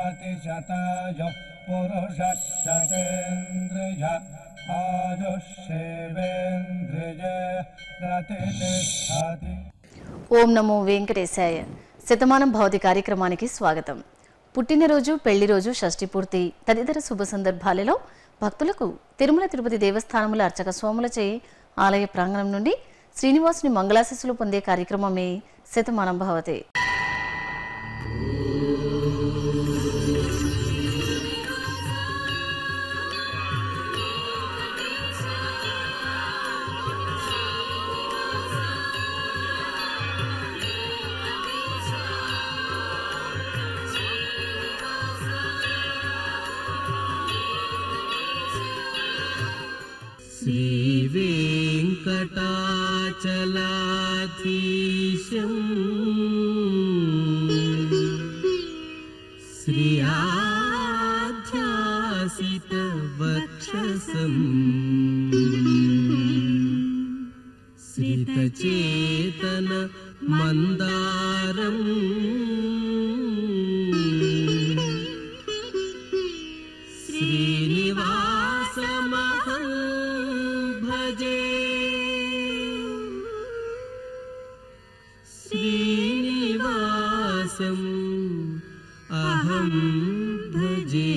प्रतिशताय पुरुषः शतेन्द्रिय आयुष्येवेन्द्रिय प्रतिष्ठति ఓం నమో వెంకటేశాయ శతమానం భవతి కార్యక్రమానికి స్వాగతం పుట్టినరోజు పెళ్లి రోజు షష్ఠి పూర్తి తదితర శుభ సందర్భాలలో భక్తులకు తిరుమల తిరుపతి దేవస్థానముల అర్చక స్వాములచే ఆలయ ప్రాంగణం నుండి శ్రీనివాసుని మంగళాశిస్సులు పొందే కార్యక్రమమే శతమానం భవతి श्रीवेङ्कटाचलाधीशम् श्रियाध्यासितवक्षसम् श्रितचेतन मन्दारम् श्रीनिवासमहं भजे श्रीनिवासम् अहं भजे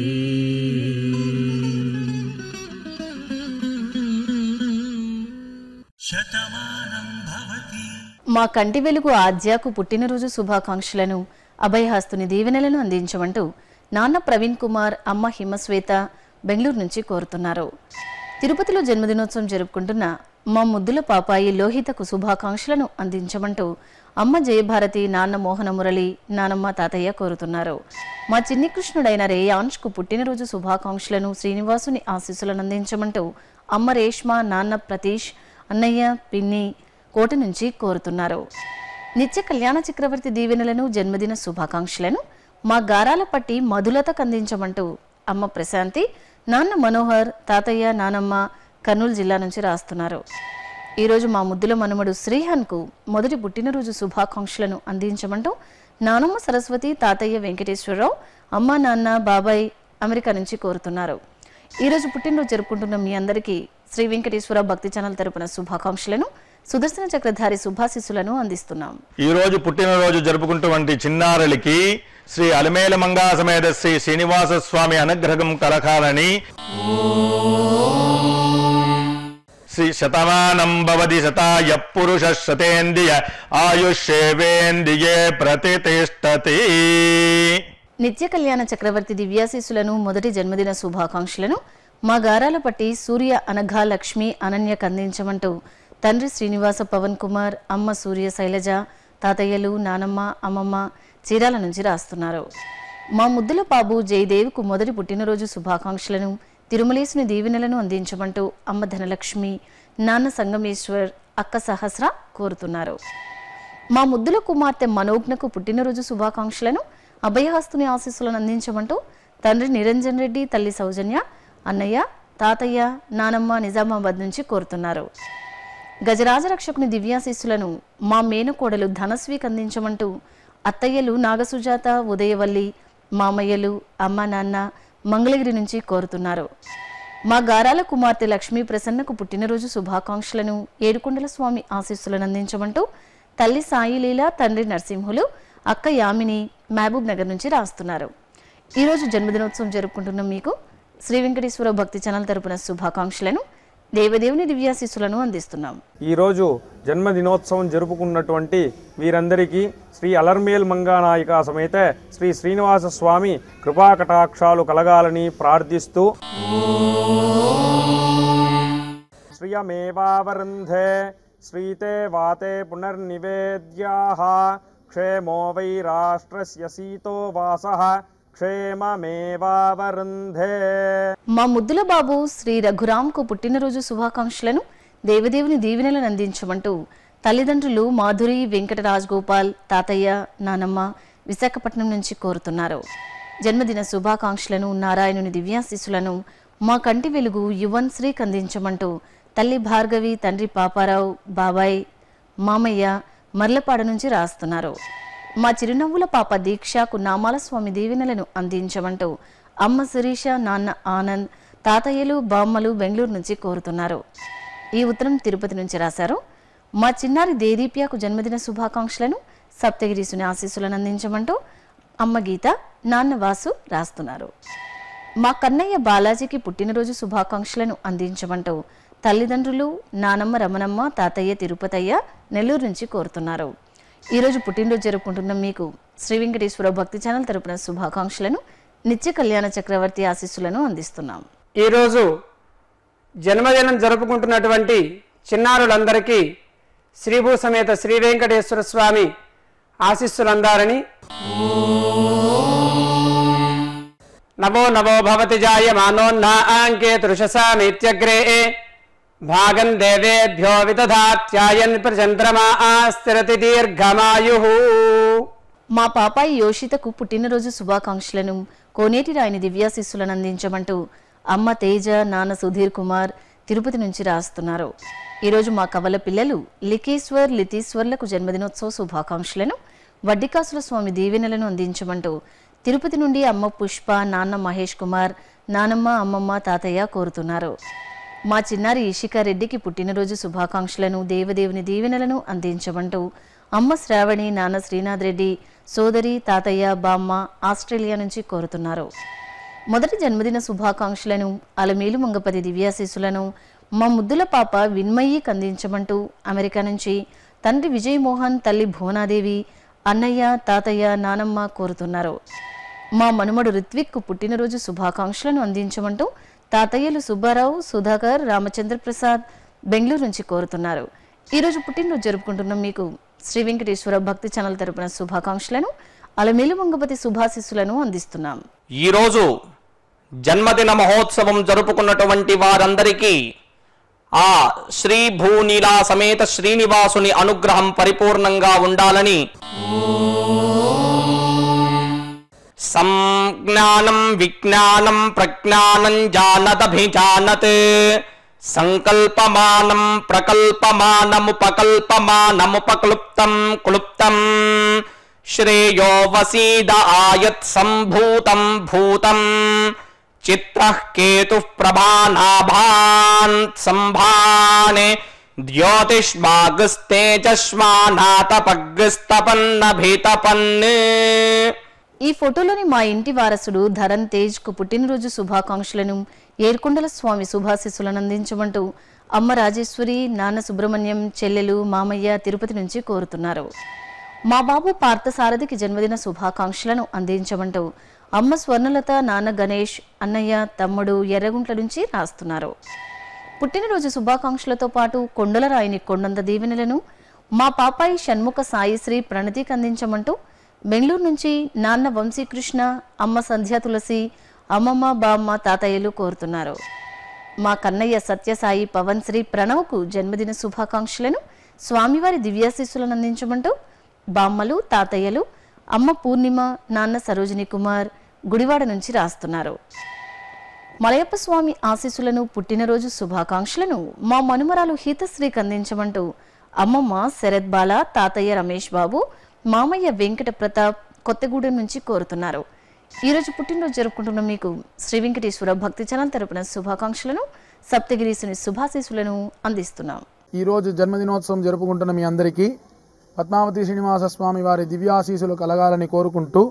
మా కంటి వెలుగు ఆద్యాకు పుట్టినరోజు శుభాకాంక్షలను అభయహస్తుని దీవెనలను అందించమంటూ నాన్న ప్రవీణ్ కుమార్ అమ్మ హిమశ్వేత బెంగళూరు నుంచి కోరుతున్నారు తిరుపతిలో జన్మదినోత్సవం జరుపుకుంటున్న మా ముద్దుల పాపాయి లోహితకు శుభాకాంక్షలను అందించమంటూ అమ్మ జయభారతి నాన్న మోహన మురళి నానమ్మ తాతయ్య కోరుతున్నారు మా చిన్ని కృష్ణుడైన రేయాంష్కు పుట్టినరోజు శుభాకాంక్షలను శ్రీనివాసుని ఆశీస్సులను అందించమంటూ అమ్మ రేష్మ నాన్న ప్రతీష్ అన్నయ్య పిన్ని కోట నుంచి కోరుతున్నారు నిత్య కళ్యాణ చక్రవర్తి దీవెనలను జన్మదిన శుభాకాంక్షలను మా గారాల పట్టి మధులతకు అందించమంటూ అమ్మ ప్రశాంతి నాన్న మనోహర్ తాతయ్య నానమ్మ కర్నూలు జిల్లా నుంచి రాస్తున్నారు ఈరోజు మా ముద్దుల మనుమడు శ్రీహన్కు మొదటి పుట్టినరోజు శుభాకాంక్షలను అందించమంటూ నానమ్మ సరస్వతి తాతయ్య వెంకటేశ్వరరావు అమ్మ నాన్న బాబాయ్ అమెరికా నుంచి కోరుతున్నారు ఈరోజు పుట్టినరోజు జరుపుకుంటున్న మీ అందరికీ శ్రీ వెంకటేశ్వర భక్తి ఛానల్ తరపున శుభాకాంక్షలను సుదర్శన చక్రధారి శుభాశిస్సులను అందిస్తున్నాం ఈ రోజు పుట్టినరోజు జరుపుకుంటున్నటువంటి చిన్నారులకి శ్రీ అలమేల మంగా సమేత శ్రీ శ్రీనివాస స్వామి అనుగ్రహం కలకాలని శ్రీ శతమానం భవతి శతాయ పురుష శతేంద్రియ ఆయుష్యేవేంద్రియే ప్రతిష్టతి నిత్య కళ్యాణ చక్రవర్తి దివ్యాశీస్సులను మొదటి జన్మదిన శుభాకాంక్షలను మా గారాల పట్టి సూర్య అనఘా లక్ష్మి అనన్యకు అందించమంటూ తండ్రి శ్రీనివాస పవన్ కుమార్ అమ్మ సూర్య శైలజ తాతయ్యలు నానమ్మ అమ్మమ్మ చీరాల నుంచి రాస్తున్నారు మా ముద్దుల బాబు జయదేవ్కు మొదటి పుట్టినరోజు శుభాకాంక్షలను తిరుమలేసుని దీవెనలను అందించమంటూ అమ్మ ధనలక్ష్మి నాన్న సంగమేశ్వర్ అక్క సహస్ర కోరుతున్నారు మా ముద్దుల కుమార్తె మనోజ్ఞకు పుట్టినరోజు శుభాకాంక్షలను అభయహస్తుని ఆశీస్సులను అందించమంటూ తండ్రి నిరంజన్ రెడ్డి తల్లి సౌజన్య అన్నయ్య తాతయ్య నానమ్మ నిజామాబాద్ నుంచి కోరుతున్నారు గజరాజ రక్షకుని దివ్యాశీస్సులను మా మేనకోడలు ధనస్వీకి అందించమంటూ అత్తయ్యలు నాగసుజాత ఉదయవల్లి మామయ్యలు అమ్మ నాన్న మంగళగిరి నుంచి కోరుతున్నారు మా గారాల కుమార్తె లక్ష్మీ ప్రసన్నకు పుట్టినరోజు శుభాకాంక్షలను ఏడుకొండల స్వామి ఆశీస్సులను అందించమంటూ తల్లి సాయిలీల తండ్రి నరసింహులు అక్క యామిని మహబూబ్ నగర్ నుంచి రాస్తున్నారు ఈరోజు జన్మదినోత్సవం జరుపుకుంటున్న మీకు శ్రీ వెంకటేశ్వర భక్తి ఛానల్ తరపున శుభాకాంక్షలను దేవదేవుని దివ్యాశీస్సులను అందిస్తున్నాం ఈరోజు జన్మదినోత్సవం జరుపుకున్నటువంటి వీరందరికీ శ్రీ అలర్మేల్ మంగానాయిక సమేత శ్రీ శ్రీనివాస స్వామి కృపాకటాక్షాలు కలగాలని ప్రార్థిస్తూ శ్రియమేవావరుంధే శ్రీతే వాతే పునర్నివేద్యాః క్షేమో వై రాష్ట్రస్య సీతో వాసః క్షేమమేవావరుంధే మా ముద్దుల బాబు శ్రీ రఘురాంకు పుట్టినరోజు శుభాకాంక్షలను దేవదేవుని దీవెనలను అందించమంటూ తల్లిదండ్రులు మాధురి వెంకటరాజ్ గోపాల్ తాతయ్య నానమ్మ విశాఖపట్నం నుంచి కోరుతున్నారు జన్మదిన శుభాకాంక్షలను నారాయణుని దివ్యాశీస్సులను మా కంటి వెలుగు యువన్ శ్రీకి అందించమంటూ తల్లి భార్గవి తండ్రి పాపారావు బాబాయ్ మామయ్య మర్లపాడ నుంచి రాస్తున్నారు మా చిరునవ్వుల పాప దీక్షకు నామాల స్వామి దీవెనలను అందించమంటూ అమ్మ శిరీష నాన్న ఆనంద్ తాతయ్యలు బామ్మలు బెంగళూరు నుంచి కోరుతున్నారు ఈ ఉత్తరం తిరుపతి నుంచి రాశారు మా చిన్నారి దేదీప్యకు జన్మదిన శుభాకాంక్షలను సప్తగిరీసుని ఆశీస్సులను అందించమంటూ అమ్మ గీత నాన్న వాసు రాస్తున్నారు మా కన్నయ్య బాలాజీకి పుట్టినరోజు శుభాకాంక్షలను అందించమంటూ తల్లిదండ్రులు నానమ్మ రమణమ్మ తాతయ్య తిరుపతయ్య నెల్లూరు నుంచి కోరుతున్నారు ఈరోజు పుట్టినరోజు జరుపుకుంటున్న మీకు శ్రీ వెంకటేశ్వర భక్తి ఛానల్ తరపున శుభాకాంక్షలను నిత్య కళ్యాణ చక్రవర్తి ఆశీస్సులను అందిస్తున్నాం ఈరోజు జన్మదినం జరుపుకుంటున్నటువంటి చిన్నారులందరికీ శ్రీభూ సమేత శ్రీ వెంకటేశ్వర స్వామి ఆశీస్సులందారని నమో నమో భవతి జాయమానోన్నా ఆంకే తృషసామిత్యగ్రే భాగం దేవేభ్యో విదధాత్యాయన్ ప్రచంద్రమా స్థిరతి దీర్ఘమాయు మా పాపాయి యోషితకు పుట్టినరోజు శుభాకాంక్షలను కోనేటి రాయని దివ్యాశిస్సులను అందించమంటూ అమ్మ తేజ నాన్న సుధీర్ కుమార్ తిరుపతి నుంచి రాస్తున్నారు ఈరోజు మా కవల పిల్లలు లికేశ్వర్ లితీశ్వర్లకు జన్మదినోత్సవ శుభాకాంక్షలను వడ్డికాసుల స్వామి దీవెనలను అందించమంటూ తిరుపతి నుండి అమ్మ పుష్ప నాన్న మహేష్ కుమార్ నానమ్మ అమ్మమ్మ తాతయ్య కోరుతున్నారు మా చిన్నారి ఇషికా రెడ్డికి పుట్టినరోజు శుభాకాంక్షలను దేవదేవుని దీవెనలను అందించమంటూ అమ్మ శ్రావణి నాన్న శ్రీనాథ్ రెడ్డి సోదరి తాతయ్య బామ్మ ఆస్ట్రేలియా నుంచి కోరుతున్నారు మొదటి జన్మదిన శుభాకాంక్షలను అలమేలు మంగపతి దివ్యాశీసులను మా ముద్దుల పాప విన్మయ్యికి అందించమంటూ అమెరికా నుంచి తండ్రి విజయ్ మోహన్ తల్లి భువనాదేవి అన్నయ్య తాతయ్య నానమ్మ కోరుతున్నారు మా మనుమడు రిత్విక్ పుట్టినరోజు శుభాకాంక్షలను అందించమంటూ తాతయ్యలు సుబ్బారావు సుధాకర్ రామచంద్ర ప్రసాద్ బెంగళూరు నుంచి కోరుతున్నారు ఈరోజు పుట్టినరోజు జరుపుకుంటున్న మీకు శ్రీ వెంకటేశ్వర భక్తి ఛానల్ తరపున శుభాకాంక్షలను అలమేలు మంగపతి శుభాశిస్సులను అందిస్తున్నాం ఈరోజు జన్మదిన మహోత్సవం జరుపుకున్నటువంటి వారందరికీ ఆ శ్రీ భూనీలా సమేత శ్రీనివాసుని అనుగ్రహం పరిపూర్ణంగా ఉండాలని సంజ్ఞానం విజ్ఞానం ప్రజ్ఞానం జానదభిజానత్ సంకల్పమానం ప్రకల్పమానముపకల్పమానముపక్లుప్తం క్లుప్తం శ్రేయో వసీద ఆయత్ సంభూతం భూతం చిత్రః కేతుః ప్రభానాభాన్ సంభానే ద్యోతిష్మాగస్తేజస్మానాతపగ్స్తపన్నభితపన్నే ఈ ఫోటోలోని మా ఇంటి వారసుడు ధరన్ తేజ్ కు పుట్టినరోజు శుభాకాంక్షలను ఏర్కొండల స్వామి శుభాశిస్సులను అందించమంటూ అమ్మ రాజేశ్వరి నాన్న సుబ్రహ్మణ్యం చెల్లెలు మామయ్య తిరుపతి నుంచి కోరుతున్నారు మా బాబు పార్థసారథికి జన్మదిన శుభాకాంక్షలను అందించమంటూ అమ్మ స్వర్ణలత నాన్న గణేష్ అన్నయ్య తమ్ముడు ఎర్రగుంట్ల నుంచి రాస్తున్నారు పుట్టినరోజు శుభాకాంక్షలతో పాటు కొండల రాయిని కొండంత దీవెనలను మా పాపాయి షణ్ముఖ సాయిశ్రీ ప్రణతికి అందించమంటూ బెంగళూరు నుంచి నాన్న వంశీకృష్ణ అమ్మ సంధ్యా తులసి అమ్మమ్మ బామ్మ తాతయ్యలు కోరుతున్నారు మా కన్నయ్య సత్యసాయి పవన్ శ్రీ ప్రణవ్కు జన్మదిన శుభాకాంక్షలను స్వామివారి దివ్యాశీస్సులను అందించమంటూ బామ్మలు తాతయ్యలు అమ్మ పూర్ణిమ నాన్న సరోజిని కుమార్ గుడివాడ నుంచి రాస్తున్నారు మలయప్ప స్వామి ఆశీస్సులను పుట్టినరోజు శుభాకాంక్షలను మా మనుమరాలు హీతశ్రీకి అందించమంటూ అమ్మమ్మ శరత్ బాల తాతయ్య రమేష్ బాబు మామయ్య వెంకట ప్రతాప్ కొత్తగూడెం నుంచి కోరుతున్నారు ఈరోజు పుట్టినరోజు జరుపుకుంటున్న మీకు శ్రీ వెంకటేశ్వర భక్తి ఛానల్ తరపున శుభాకాంక్షలను సప్తగిరీసుని శుభాశీస్సులను అందిస్తున్నాం ఈరోజు జన్మదినోత్సవం జరుపుకుంటున్న మీ అందరికీ పద్మావతి శ్రీనివాస స్వామి వారి దివ్యాశీసులు కలగాలని కోరుకుంటూ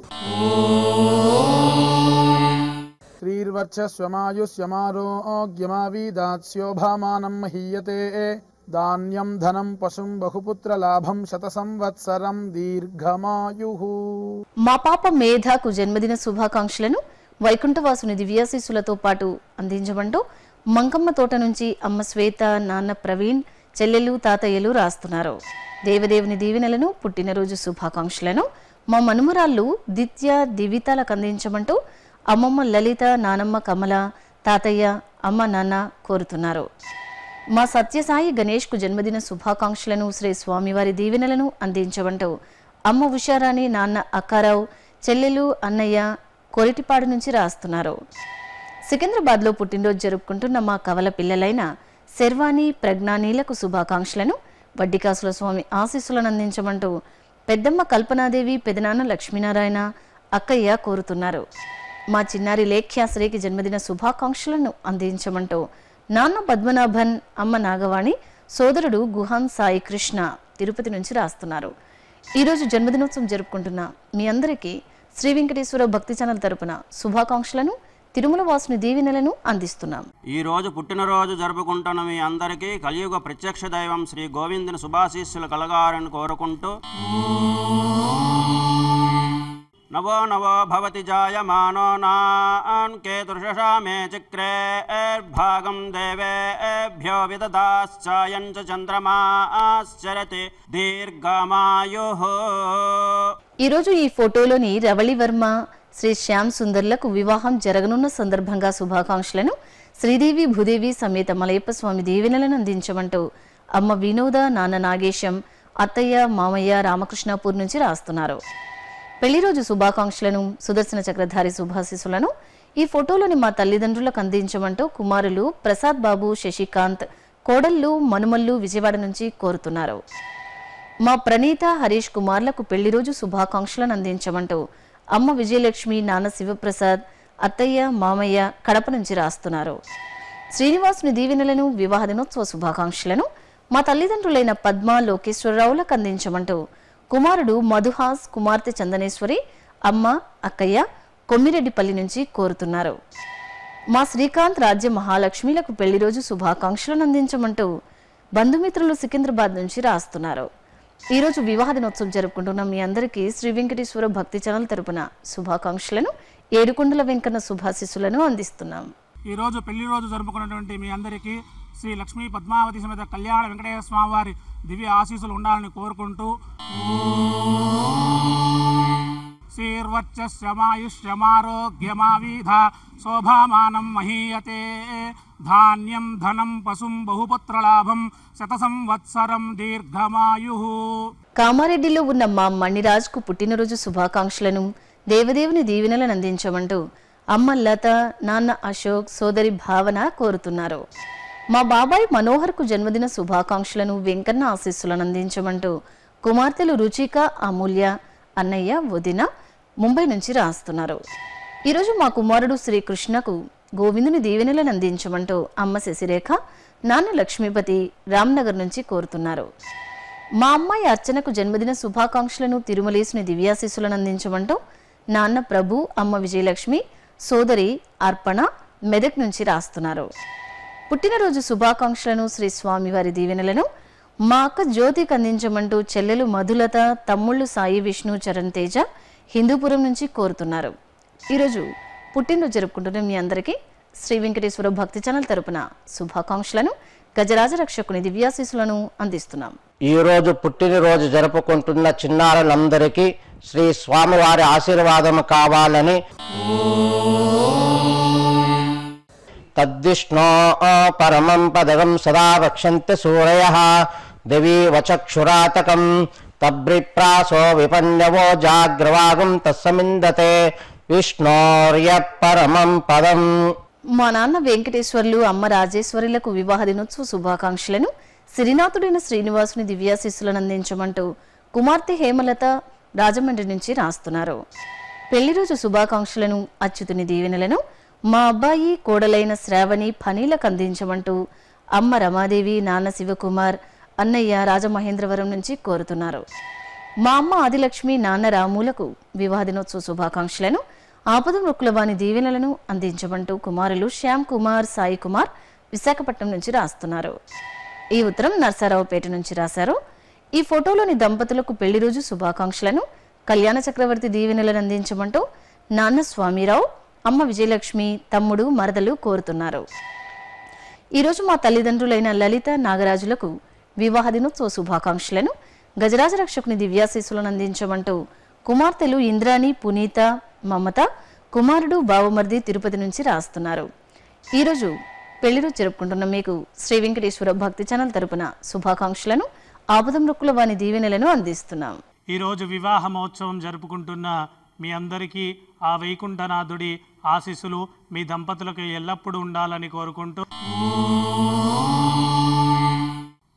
శ్రీర్వర్చస్వమాయుష్యమారోగ్యమావీదాస్యోభామానం మహీయతే ధాన్యం ధనం పశుం బహుపుత్ర లాభం శత సంవత్సరం దీర్ఘమాయు మా పాప మేధాకు జన్మదిన శుభాకాంక్షలను వైకుంఠవాసుని దివ్యాశీస్సులతో పాటు అందించమంటూ మంకమ్మ తోట నుంచి అమ్మ శ్వేత నాన్న ప్రవీణ్ చెల్లెలు తాతయ్యలు రాస్తున్నారు దేవదేవుని దీవెనలను పుట్టినరోజు శుభాకాంక్షలను మా మనుమరాళ్ళు దిత్య దివితాలకు అందించమంటూ అమ్మమ్మ లలిత నానమ్మ కమల తాతయ్య అమ్మ నాన్న కోరుతున్నారు మా సత్యసాయి గణేష్కు జన్మదిన శుభాకాంక్షలను శ్రీ స్వామివారి దీవెనలను అందించమంటూ అమ్మ ఉషారాణి నాన్న అక్కారావు చెల్లెలు అన్నయ్య కొరిటిపాడు నుంచి రాస్తున్నారు సికింద్రాబాద్లో పుట్టినరోజు జరుపుకుంటున్న మా కవల పిల్లలైన శర్వాణి ప్రజ్ఞానీలకు శుభాకాంక్షలను వడ్డికాసుల స్వామి ఆశీస్సులను అందించమంటూ పెద్దమ్మ కల్పనాదేవి పెదనాన్న లక్ష్మీనారాయణ అక్కయ్య కోరుతున్నారు మా చిన్నారి లేఖ్యాశ్రీకి జన్మదిన శుభాకాంక్షలను అందించమంటూ నాన్న పద్మనాభన్ అమ్మ నాగవాణి సోదరుడు గుహాన్ సాయి కృష్ణ తిరుపతి నుంచి రాస్తున్నారు ఈరోజు జన్మదినోత్సవం జరుపుకుంటున్న మీ అందరికీ శ్రీ వెంకటేశ్వర భక్తి ఛానల్ తరపున శుభాకాంక్షలను తిరుమల వాసుని దీవెనలను అందిస్తున్నాం ఈ రోజు పుట్టినరోజు జరుపుకుంటున్న మీ అందరికీ కలియుగ ప్రత్యక్ష దైవం శ్రీ గోవిందుని శుభాశీస్సులు కలగాలని కోరుకుంటూ నవో నవో భవతి జాయమానో నాన్ కేతుర్షషా మే చక్రే భాగం దేవేభ్యో విదదాశ్చాయం చ చంద్రమాశ్చరతి దీర్ఘమాయు ఈరోజు ఈ ఫోటోలోని రవళి వర్మ శ్రీ శ్యామ్ సుందర్లకు వివాహం జరగనున్న సందర్భంగా శుభాకాంక్షలను శ్రీదేవి భూదేవి సమేత మలయప్ప స్వామి దీవెనలను అందించమంటూ అమ్మ వినోద నాన్న నాగేశం అత్తయ్య మామయ్య రామకృష్ణాపూర్ నుంచి రాస్తున్నారు పెళ్లి రోజు శుభాకాంక్షలను సుదర్శన చక్రధారి శుభాశీసులను ఈ ఫోటోలోని మా తల్లిదండ్రులకు అందించమంటూ కుమారులు ప్రసాద్ బాబు శశికాంత్ కోడళ్ళు మనుమల్లు విజయవాడ నుంచి కోరుతున్నారు మా ప్రణీత హరీష్ కుమార్లకు పెళ్లి రోజు శుభాకాంక్షలను అందించమంటూ అమ్మ విజయలక్ష్మి నాన్న శివప్రసాద్ అత్తయ్య మామయ్య కడప నుంచి రాస్తున్నారు శ్రీనివాసుని దీవెనలను వివాహ దినోత్సవ శుభాకాంక్షలను మా తల్లిదండ్రులైన పద్మ లోకేశ్వరరావులకు అందించమంటూ కుమారుడు మధుహాస్ కుమార్తె చందనేశ్వరి అమ్మ అక్కయ్య కొమ్మిరెడ్డిపల్లి నుంచి కోరుతున్నారు మా శ్రీకాంత్ రాజ్య మహాలక్ష్మిలకు పెళ్లి రోజు శుభాకాంక్షలను అందించమంటూ బంధుమిత్రులు సికింద్రాబాద్ నుంచి రాస్తున్నారు ఈ రోజు వివాహ దినోత్సవం జరుపుకుంటున్న మీ అందరికీ శ్రీ వెంకటేశ్వర భక్తి ఛానల్ తరపున శుభాకాంక్షలను ఏడుకొండల వెంకన్న శుభాశిస్సులను అందిస్తున్నాం ఈ రోజు పెళ్లి రోజు జరుపుకున్నటువంటి మీ అందరికీ శ్రీ లక్ష్మీ పద్మావతి సమేత కళ్యాణ వెంకటేశ్వర స్వామి వారి దివ్య ఆశీస్సులు ఉండాలని కోరుకుంటూ శ్రీర్వర్చస్యమాయుష్యమారోగ్యమావీధ శోభామానం మహీయతే ధాన్యం ధనం పశుం బహుపుత్రలాభం శత సంవత్సరం దీర్ఘమాయు కామారెడ్డిలో ఉన్న మా మణిరాజ్కు పుట్టినరోజు శుభాకాంక్షలను దేవదేవుని దీవెనలను అందించమంటూ అమ్మ లత నాన్న అశోక్ సోదరి భావన కోరుతున్నారు మా బాబాయ్ మనోహర్కు జన్మదిన శుభాకాంక్షలను వెంకన్న ఆశీస్సులను అందించమంటూ కుమార్తెలు రుచిక అమూల్య అన్నయ్య వదిన ముంబై నుంచి రాస్తున్నారు ఈరోజు మా కుమారుడు శ్రీకృష్ణకు గోవిందుని దీవెనలను అందించమంటూ అమ్మ శశిరేఖ నాన్న లక్ష్మీపతి రామ్నగర్ నుంచి కోరుతున్నారు మా అమ్మాయి అర్చనకు జన్మదిన శుభాకాంక్షలను తిరుమలేసుని దివ్యాశీస్సులను అందించమంటూ నాన్న ప్రభు అమ్మ విజయలక్ష్మి సోదరి అర్పణ మెదక్ నుంచి రాస్తున్నారు పుట్టినరోజు శుభాకాంక్షలను శ్రీ స్వామివారి దీవెనలను మా అక్క జ్యోతికి అందించమంటూ చెల్లెలు మధులత తమ్ముళ్ళు సాయి విష్ణు చరణ్ తేజ హిందూపురం నుంచి కోరుతున్నారు ఈరోజు పుట్టినరోజు జరుపుకుంటున్న మీ అందరికీ శ్రీ వెంకటేశ్వర భక్తి ఛానల్ తరపున శుభాకాంక్షలను గజరాజ రక్షకుని దివ్యాశీస్సులను అందిస్తున్నాం ఈ రోజు పుట్టినరోజు జరుపుకుంటున్న చిన్నారులందరికీ శ్రీ స్వామివారి ఆశీర్వాదం కావాలని తద్విష్ణో పరమం పదగం సదా వక్షంతి సూరయ దివి వచక్షురాతకం తబ్రిప్రాసో విపన్నవో జాగ్రవాగం తస్సమిందతే విష్ణోర్య పరమం పదం మా నాన్న వెంకటేశ్వర్లు అమ్మ రాజేశ్వరులకు వివాహ దినోత్సవ శుభాకాంక్షలను సిరినాథుడైన శ్రీనివాసుని దివ్యాశీస్సులను అందించమంటూ కుమార్తె హేమలత రాజమండ్రి నుంచి రాస్తున్నారు పెళ్లి రోజు శుభాకాంక్షలను అచ్యుతుని దీవెనలను మా అబ్బాయి కోడలైన శ్రావణి ఫనీలకు అందించమంటూ అమ్మ రమాదేవి నాన్న శివకుమార్ అన్నయ్య రాజమహేంద్రవరం నుంచి కోరుతున్నారు మా అమ్మ ఆదిలక్ష్మి నాన్న రాములకు వివాహ దినోత్సవ శుభాకాంక్షలను ఆపద మొక్కులవాని దీవెనలను అందించమంటూ కుమారులు శ్యామ్ కుమార్ సాయి కుమార్ విశాఖపట్నం నుంచి రాస్తున్నారు ఈ ఉత్తరం నర్సారావుపేట నుంచి రాశారు ఈ ఫోటోలోని దంపతులకు పెళ్లి రోజు శుభాకాంక్షలను కళ్యాణ చక్రవర్తి దీవెనలను అందించమంటూ నాన్న స్వామిరావు అమ్మ విజయలక్ష్మి తమ్ముడు మరదలు కోరుతున్నారు ఈరోజు మా తల్లిదండ్రులైన లలిత నాగరాజులకు వివాహ దినోత్సవ శుభాకాంక్షలను గజరాజ రక్షకుని దివ్యాశీస్సులను అందించమంటూ కుమార్తెలు ఇంద్రాణి పునీత మమత కుమారుడు బావమర్ది తిరుపతి నుంచి రాస్తున్నారు ఈరోజు పెళ్లి రోజు జరుపుకుంటున్న మీకు శ్రీ వెంకటేశ్వర భక్తి ఛానల్ తరపున శుభాకాంక్షలను ఆపదం రొక్కుల వాని దీవెనలను అందిస్తున్నాం ఈరోజు వివాహ మహోత్సవం జరుపుకుంటున్న మీ అందరికీ ఆ వైకుంఠనాథుడి ఆశీస్సులు మీ దంపతులకు ఎల్లప్పుడూ ఉండాలని కోరుకుంటూ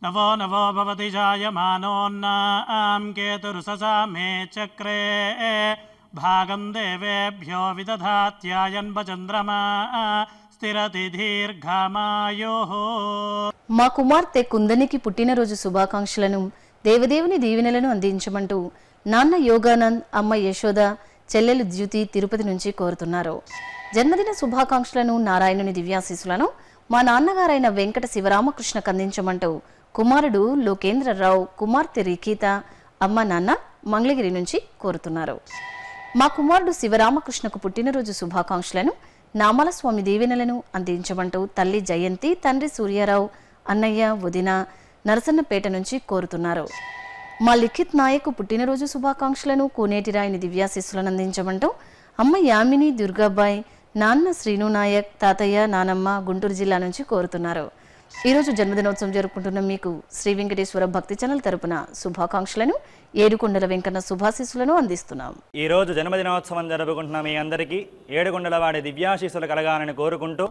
नवो नवो भवति जायमानोन्नां केतुरुससा मे चक्रे भागं देवेभ्यो विदधात्यायन्वचन्द्रमा स्थिरति दीर्घमायुः మా కుమార్తె కుందనికి పుట్టినరోజు శుభాకాంక్షలను దేవదేవుని దీవెనలను అందించమంటూ నాన్న యోగానంద్ అమ్మ యశోద చెల్లెలు ద్యుతి తిరుపతి నుంచి కోరుతున్నారు జన్మదిన శుభాకాంక్షలను నారాయణుని దివ్యాశీసులను మా నాన్నగారైన వెంకట శివరామకృష్ణకు అందించమంటూ కుమారుడు లోకేంద్రరావు కుమార్తె రిఖీత అమ్మ నాన్న మంగళగిరి నుంచి కోరుతున్నారు మా కుమారుడు శివరామకృష్ణకు పుట్టినరోజు శుభాకాంక్షలను నామల స్వామి దీవెనలను అందించమంటూ తల్లి జయంతి తండ్రి సూర్యారావు అన్నయ్య వదిన నరసన్నపేట నుంచి కోరుతున్నారు మా లిఖిత్ నాయక్ పుట్టినరోజు శుభాకాంక్షలను కోనేటి రాయిని దివ్యాశిస్సులను అందించమంటూ అమ్మ యామిని దుర్గాబాయ్ నాన్న శ్రీను నాయక్ తాతయ్య నానమ్మ గుంటూరు జిల్లా నుంచి కోరుతున్నారు ఈరోజు జన్మదినోత్సవం జరుపుకుంటున్న మీకు శ్రీ వెంకటేశ్వర భక్తి ఛానల్ తరపున శుభాకాంక్షలను ఏడుకొండల వెంకన్న శుభాశీస్సులను అందిస్తున్నాం ఈ రోజు జన్మదినోత్సవం జరుపుకుంటున్న మీ అందరికీ ఏడుగుండల వాడి దివ్యాశీస్సులు కలగాలని కోరుకుంటూ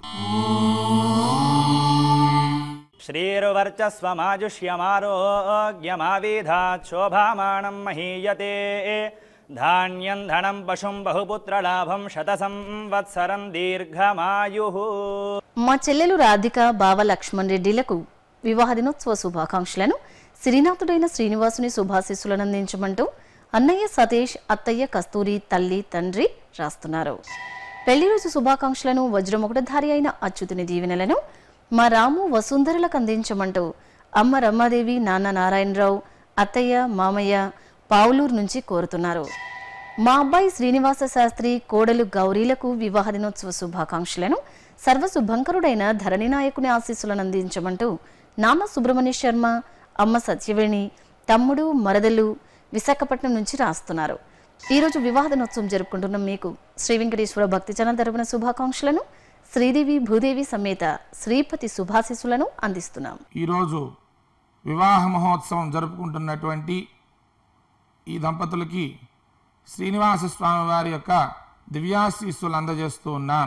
శ్రీరువర్చస్వమాజుష్యమారోగ్యమావిధాత్ శోభామానం మహీయతే ధాన్యం ధనం పశుం బహుపుత్రలాభం శత సంవత్సరం దీర్ఘమాయు మా చెల్లెలు రాధిక బావ లక్ష్మణ్ రెడ్డిలకు వివాహ దినోత్సవ శుభాకాంక్షలను శ్రీనాథుడైన శ్రీనివాసుని శుభాశీస్సులను అందించమంటూ అన్నయ్య సతీష్ అత్తయ్య కస్తూరి తల్లి తండ్రి రాస్తున్నారు పెళ్లి రోజు శుభాకాంక్షలను వజ్రముకుటధారి అయిన అచ్యుతుని దీవెనలను మా రాము వసుంధరలకు అందించమంటూ అమ్మ రమ్మాదేవి నాన్న నారాయణరావు అత్తయ్య మామయ్య పావులూరు నుంచి కోరుతున్నారు మా అబ్బాయి శ్రీనివాస శాస్త్రి కోడలు గౌరీలకు వివాహ దినోత్సవ శుభాకాంక్షలను సర్వశుభంకరుడైన ధరణి నాయకుని ఆశీస్సులను అందించమంటూ నాన్న సుబ్రహ్మణ్య శర్మ అమ్మ సత్యవేణి తమ్ముడు మరదలు విశాఖపట్నం నుంచి రాస్తున్నారు ఈరోజు వివాహ దినోత్సవం జరుపుకుంటున్న మీకు శ్రీ వెంకటేశ్వర భక్తి జన తరపున శుభాకాంక్షలను శ్రీదేవి భూదేవి సమేత శ్రీపతి శుభాశీస్సులను అందిస్తున్నాం ఈరోజు వివాహ మహోత్సవం జరుపుకుంటున్నటువంటి ఈ దంపతులకి శ్రీనివాస స్వామి వారి యొక్క దివ్యాశీస్సులు అందజేస్తూ ఉన్నాం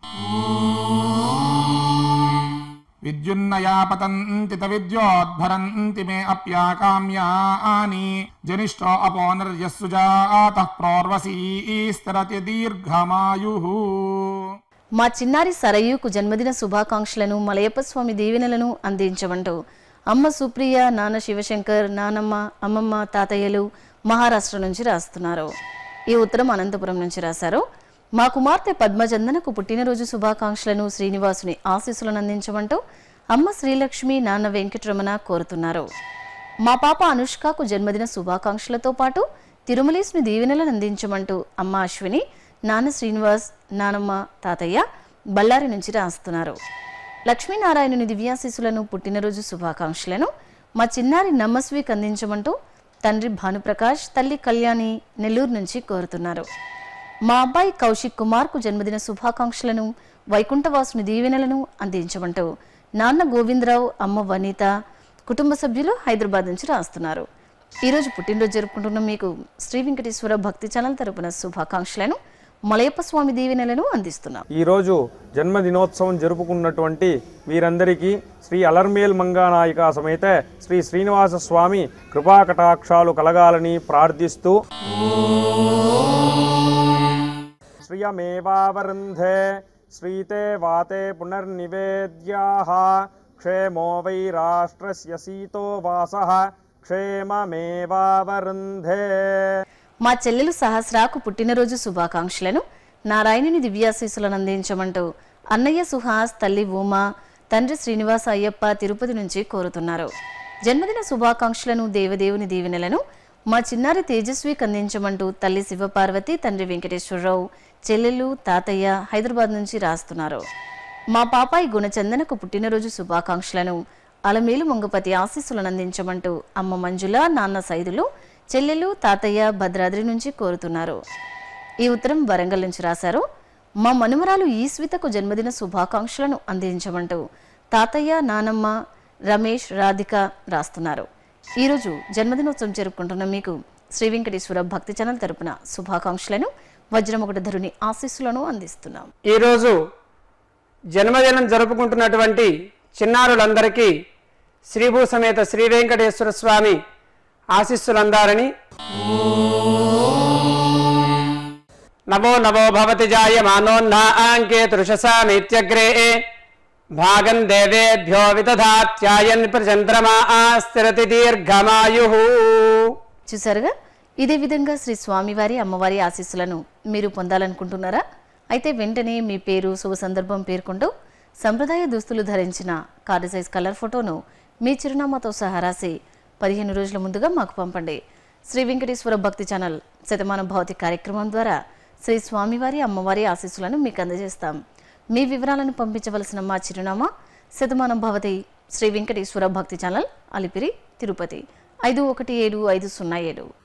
విద్యున్నయా పతంతి విద్యోద్భరంతి మే అప్యాకామ్యాని జనిష్టో అపోనర్యస్సుజాత ప్రోర్వసీ స్థిరతి దీర్ఘమాయు మా చిన్నారి సరయుకు జన్మదిన శుభాకాంక్షలను మలయప్ప స్వామి దీవెనలను అందించమంటూ అమ్మ సుప్రియ నాన్న శివశంకర్ నానమ్మ అమ్మమ్మ తాతయ్యలు మహారాష్ట్ర నుంచి రాస్తున్నారు ఈ ఉత్తరం అనంతపురం నుంచి రాశారు మా కుమార్తె పద్మచందనకు పుట్టినరోజు శుభాకాంక్షలను శ్రీనివాసుని ఆశీస్సులను అందించమంటూ అమ్మ శ్రీలక్ష్మి నాన్న వెంకటరమణ కోరుతున్నారు మా పాప అనుష్కకు జన్మదిన శుభాకాంక్షలతో పాటు తిరుమలేసుని దీవెనలను అందించమంటూ అమ్మ అశ్విని నాన్న శ్రీనివాస్ నానమ్మ తాతయ్య బళ్ళారి నుంచి రాస్తున్నారు లక్ష్మీనారాయణుని దివ్యాశీసులను పుట్టినరోజు శుభాకాంక్షలను మా చిన్నారి నమ్మస్వీకి అందించమంటూ తండ్రి భానుప్రకాష్ తల్లి కళ్యాణి నెల్లూరు నుంచి కోరుతున్నారు మా అబ్బాయి కౌశిక్ కుమార్కు జన్మదిన శుభాకాంక్షలను వైకుంఠవాసుని దీవెనలను అందించమంటూ నాన్న గోవిందరావు అమ్మ వనిత కుటుంబ సభ్యులు హైదరాబాద్ నుంచి రాస్తున్నారు ఈరోజు పుట్టినరోజు జరుపుకుంటున్న మీకు శ్రీ వెంకటేశ్వర భక్తి ఛానల్ తరపున శుభాకాంక్షలను మలయప్ప స్వామి దీవెనలను అందిస్తున్నాం ఈరోజు జన్మదినోత్సవం జరుపుకున్నటువంటి వీరందరికీ శ్రీ అలర్మేల్ మంగానాయిక సమేత శ్రీ శ్రీనివాస స్వామి కృపాకటాక్షాలు కలగాలని ప్రార్థిస్తూ శ్రియమేవావరుంధే శ్రీతే వాతే పునర్నివేద్యాః క్షేమో వై రాష్ట్రస్య సీతో వాసః క్షేమమేవావరుంధే మా చెల్లెలు సహస్రాకు పుట్టినరోజు శుభాకాంక్షలను నారాయణుని దివ్యాశీస్సులను అందించమంటూ అన్నయ్య సుహాస్ తల్లి ఉమా తండ్రి శ్రీనివాస అయ్యప్ప తిరుపతి నుంచి కోరుతున్నారు జన్మదిన శుభాకాంక్షలను దేవదేవుని దీవెనలను మా చిన్నారి తేజస్వికి అందించమంటూ తల్లి శివపార్వతి తండ్రి వెంకటేశ్వరరావు చెల్లెలు తాతయ్య హైదరాబాద్ నుంచి రాస్తున్నారు మా పాపాయి గుణచందనకు పుట్టినరోజు శుభాకాంక్షలను అలమేలు మొంగపతి ఆశీస్సులను అందించమంటూ అమ్మ మంజుల నాన్న సైదులు చెల్లెలు తాతయ్య భద్రాద్రి నుంచి కోరుతున్నారు ఈ ఉత్తరం వరంగల్ నుంచి రాశారు మా మనుమరాలు ఈస్వితకు జన్మదిన శుభాకాంక్షలను అందించమంటూ తాతయ్య నానమ్మ రమేష్ రాధిక రాస్తున్నారు ఈరోజు జన్మదినోత్సవం జరుపుకుంటున్న మీకు శ్రీ వెంకటేశ్వర భక్తి ఛానల్ తరపున శుభాకాంక్షలను వజ్రముకుట ధరుని ఆశీస్సులను అందిస్తున్నాం ఈరోజు జన్మదినం జరుపుకుంటున్నటువంటి చిన్నారులందరికీ శ్రీభూ సమేత శ్రీ వెంకటేశ్వర స్వామి ఆశీస్సులందారని నమో నమో భవతి జాయమానోన్నాంకే తృషసామిత్యగ్రే భాగం దేవేభ్యో విదధాత్యాయన్ ప్రచంద్రమా స్థిరతి దీర్ఘమాయు చూసారుగా ఇదే విధంగా శ్రీ స్వామివారి అమ్మవారి ఆశీస్సులను మీరు పొందాలనుకుంటున్నారా అయితే వెంటనే మీ పేరు శుభ సందర్భం పేర్కొంటూ సంప్రదాయ దుస్తులు ధరించిన కార్డు సైజ్ కలర్ ఫోటోను మీ చిరునామాతో సహా రాసి పదిహేను రోజుల ముందుగా మాకు పంపండి శ్రీ వెంకటేశ్వర భక్తి ఛానల్ శతమాన భౌతిక కార్యక్రమం ద్వారా శ్రీ స్వామివారి అమ్మవారి ఆశీస్సులను మీకు అందజేస్తాం మీ వివరాలను పంపించవలసిన మా చిరునామా శతమానం భవతి శ్రీ వెంకటేశ్వర భక్తి ఛానల్ అలిపిరి తిరుపతి ఐదు ఒకటి ఏడు ఐదు సున్నా ఏడు